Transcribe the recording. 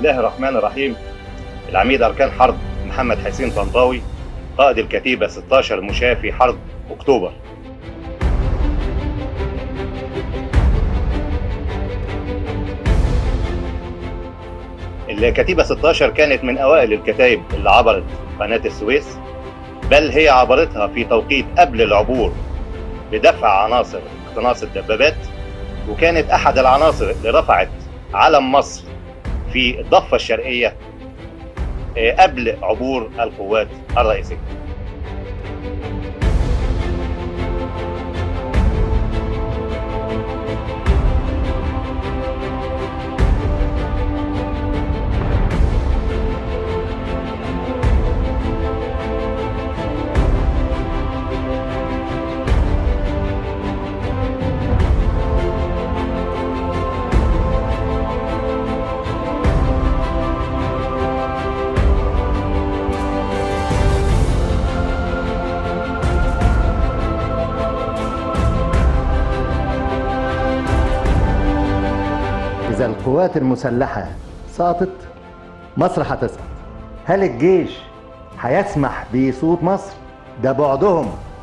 الله الرحمن الرحيم العميد أركان حرب محمد حسين طنطاوي قائد الكتيبة 16 مشاة في حرب أكتوبر الكتيبة 16 كانت من أوائل الكتائب اللي عبرت قناة السويس بل هي عبرتها في توقيت قبل العبور بدفع عناصر اقتناص الدبابات وكانت أحد العناصر اللي رفعت علم مصر في الضفة الشرقية آه، قبل عبور القوات الرئيسية إذا القوات المسلحة سقطت مصر هتسقط هل الجيش هيسمح بصوت مصر؟ ده بعدهم